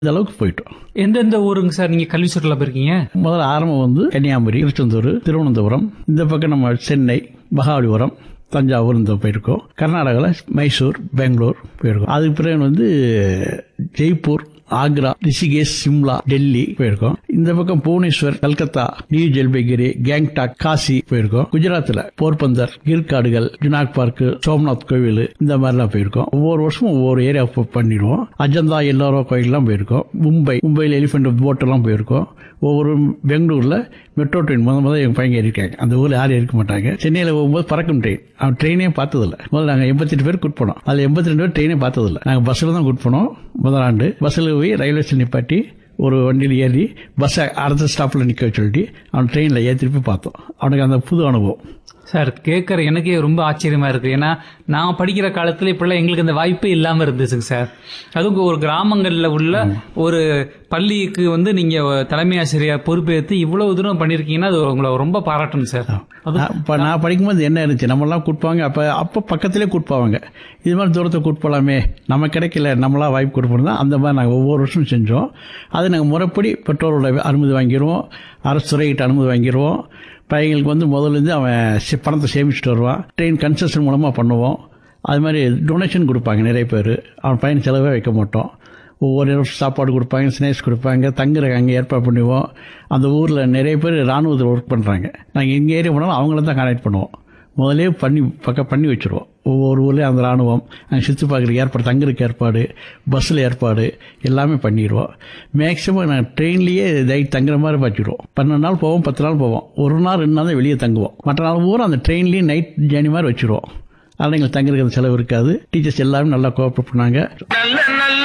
இந்த அளவுக்கு போயிட்டோம் எந்தெந்த ஊருங்க சார் நீங்க கல்வி சுற்றுலா போயிருக்கீங்க முதல்ல ஆரம்பம் வந்து கன்னியாகுமரி திருச்செந்தூர் திருவனந்தபுரம் இந்த பக்கம் நம்ம சென்னை மகாபலிபுரம் தஞ்சாவூர் இந்த போயிருக்கோம் கர்நாடகாவில் மைசூர் பெங்களூர் போயிருக்கோம் அதுக்கு பிறகு வந்து ஜெய்ப்பூர் ஆக்ரா ரிஷிகேஷ் சிம்லா டெல்லி போயிருக்கோம் இந்த பக்கம் புவனேஸ்வர் கல்கத்தா நியூ ஜல்பைகுரி கேங்டாக் காசி போயிருக்கோம் குஜராத்ல போர்பந்தர் கீழ்காடுகள் ஜுனாக் பார்க் சோம்நாத் கோவில் இந்த மாதிரிலாம் போயிருக்கோம் ஒவ்வொரு வருஷமும் ஒவ்வொரு ஏரியா பண்ணிடுவோம் அஜந்தா எல்லாரோ கோயிலெலாம் போயிருக்கோம் மும்பை மும்பையில் எலிஃபென்ட் போட்டெல்லாம் போயிருக்கோம் ஒவ்வொரு பெங்களூர்ல மெட்ரோ ட்ரெயின் முத முதல்ல எங்கள் பையன் இருக்காங்க அந்த ஊரில் யாரும் இருக்க மாட்டாங்க சென்னையில் போகும்போது பறக்கும் ட்ரெயின் அவன் ட்ரெயினே பார்த்ததில்ல முதல்ல நாங்கள் எண்பத்தெட்டு பேர் கூட்டு போனோம் அதில் எண்பத்தி ரெண்டு பேர் ட்ரெயினே பார்த்ததில்ல நாங்கள் பஸ்ஸில் தான் கூட்டு போனோம் முதல் ஆண்டு பஸ்ஸில் போய் ரயில்வே ஸ்டேஷன் நிப்பாட்டி ஒரு வண்டியில் ஏறி பஸ்ஸை அடுத்த ஸ்டாப்பில் நிற்க சொல்லிட்டு அவன் ட்ரெயினில் ஏற்றிட்டு போய் பார்த்தோம் அவனுக்கு அந்த புது அனுபவம் சார் கேட்கற எனக்கே ரொம்ப ஆச்சரியமா இருக்கு ஏன்னா நான் படிக்கிற காலத்துல இப்பெல்லாம் எங்களுக்கு அந்த வாய்ப்பே இல்லாம இருந்துச்சுங்க சார் அதுவும் ஒரு கிராமங்கள்ல உள்ள ஒரு பள்ளிக்கு வந்து நீங்க தலைமை ஆசிரியர் பொறுப்பேற்று இவ்வளவு தூரம் பண்ணிருக்கீங்கன்னா அது உங்களை ரொம்ப பாராட்டணும் சார் அது நான் இப்ப நான் படிக்கும்போது என்ன இருந்துச்சு நம்மலாம் கூட்பாங்க அப்போ அப்போ பக்கத்திலே கூட்பாங்க இது மாதிரி தூரத்தை கூட்போலாமே நம்ம கிடைக்கல நம்மளா வாய்ப்பு கொடுப்போம் அந்த மாதிரி நாங்கள் ஒவ்வொரு வருஷம் செஞ்சோம் அது நாங்கள் முறைப்படி பெற்றோரோட அனுமதி வாங்கிடுவோம் அரசு துறைகிட்ட அனுமதி வாங்கிடுவோம் பையங்களுக்கு வந்து முதல்லேருந்து அவன் சி- பணத்தை சேமிச்சுட்டு வருவான் ட்ரெயின் கன்செஷன் மூலமாக பண்ணுவோம் அது மாதிரி டொனேஷன் கொடுப்பாங்க நிறைய பேர் அவன் பையன் செலவே வைக்க மாட்டோம் ஒவ்வொரு நேரம் சாப்பாடு கொடுப்பாங்க ஸ்நாக்ஸ் கொடுப்பாங்க தங்குற அங்கே ஏற்பாடு பண்ணுவோம் அந்த ஊரில் நிறைய பேர் ராணுவத்தில் ஒர்க் பண்ணுறாங்க நாங்கள் எங்கள் ஏரியா போனாலும் அவங்கள தான் கான்டாக்ட் பண்ணுவோம் முதலே பண்ணி பக்கம் பண்ணி வச்சுருவோம் ஒவ்வொரு ஊர்லேயும் அந்த ராணுவம் அங்கே சுற்றி பார்க்குறதுக்கு ஏற்பாடு தங்குறதுக்கு ஏற்பாடு பஸ்ஸில் ஏற்பாடு எல்லாமே பண்ணிடுவோம் மேக்ஸிமம் நாங்கள் ட்ரெயின்லேயே நைட் தங்குற மாதிரி வச்சுருவோம் பன்னெண்டு நாள் போவோம் பத்து நாள் போவோம் ஒரு நாள் ரெண்டு நாள் தான் வெளியே தங்குவோம் மற்ற நாள் பூரா அந்த ட்ரெயின்லேயே நைட் ஜேர்னி மாதிரி வச்சுருவோம் அதனால் எங்களுக்கு தங்குறதுக்கு செலவு இருக்காது டீச்சர்ஸ் எல்லாரும் நல்லா கோஆப்ரேட் பண்ணாங்க நல்ல நல்ல